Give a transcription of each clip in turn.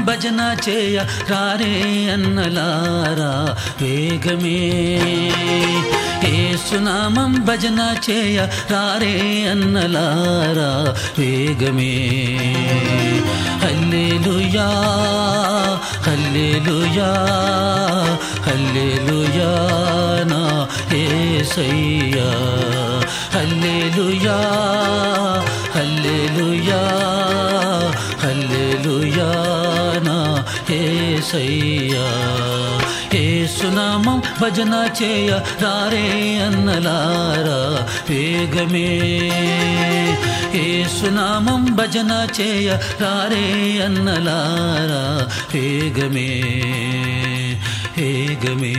భజన చేయ రారే అన్నలారా వేగమే ఏసునామం భజన చేయ రారే అన్నలారా వేగమే హల్లెలూయా హల్లెలూయా హల్లెలూయా నా యేసయ్యా హల్లెలూయా హల్లెలూయా హల్లెలూయా నా యేసయ్యా ఏసునామం భజన చేయ రారే అన్నలారా వేగమే ఏసునామం భజన చేయ రారే అన్నలారా వేగమే వేగమే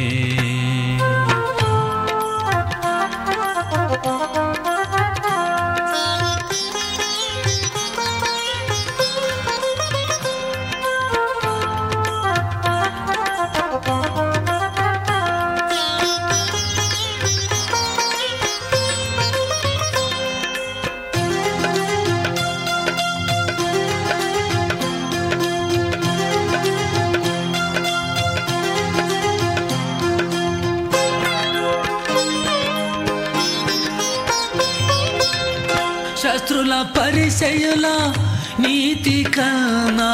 శస్త్రుల పరిచయుల నీతి కన్నా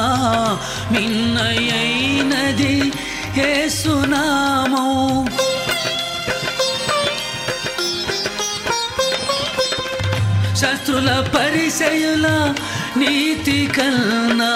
మిన్నయైనది ఏసునామం శస్త్రుల పరిచయుల నీతి కన్నా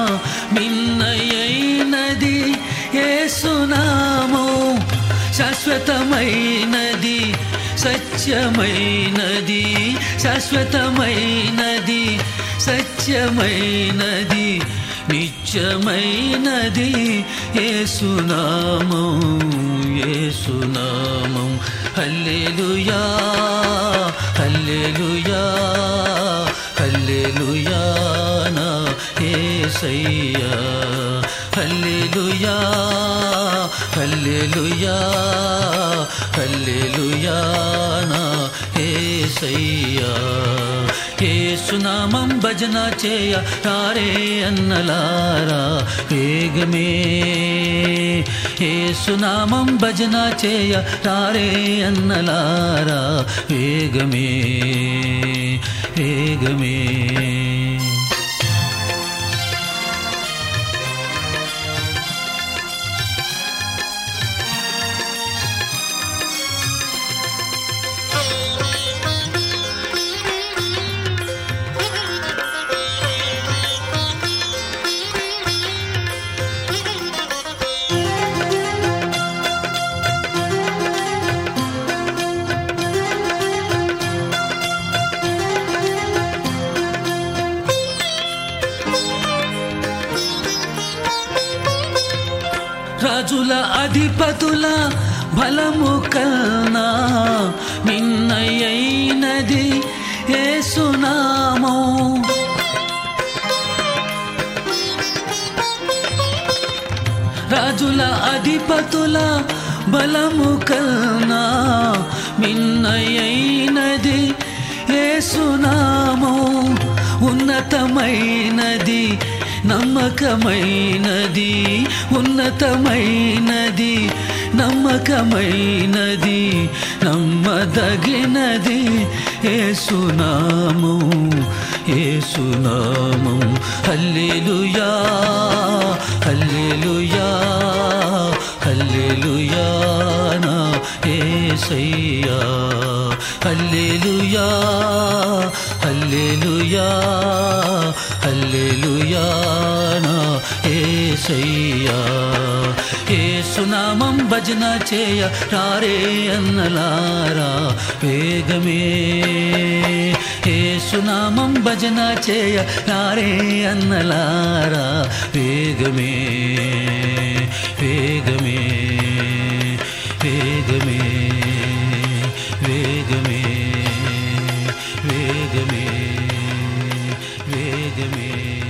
మిన్నయైనది ఏసునామం శాశ్వతమైనది సత్యమైనది శాశ్వతమైనది సత్యమైనది నిత్యమైనది ఏసునామం ఏసునామం హల్లెలూయా హల్లెలూయా హల్లెలూయా నా యేసయ్యా హల్లెలూయా హల్లెలూయా హల్లెలూయా నా యేసయ్యా ఏసునామం భజన చేయ తారే అన్నలారా వేగమే ఏసునామం భజన చేయ తారే అన్నలారా వేగమే వేగమే రాజుల అధిపతుల బలము కన్నా మిన్నయైనది ఏసునామం రాజుల అధిపతుల బలము కన్నా మిన్నయైనది ఏసునామం ఉన్నతమైనది నమ్మకమైనది ఉన్నతమైనది నమ్మకమైనది నమ్మదగినది ఏసునామం ఏసునామం హల్లెలూయా హల్లెలూయా హల్లెలూయా నా యేసయ్యా హల్లెలూయా హల్లెలూయా హల్లెలూయా నా యేసయ్యా ఏసునామం భజన చేయ రారే అన్నలారా వేగమే ఏసునామం భజన చేయ రారే అన్నలారా వేగమే వేగమే వేగమే వేగమే వేగమే వేగమే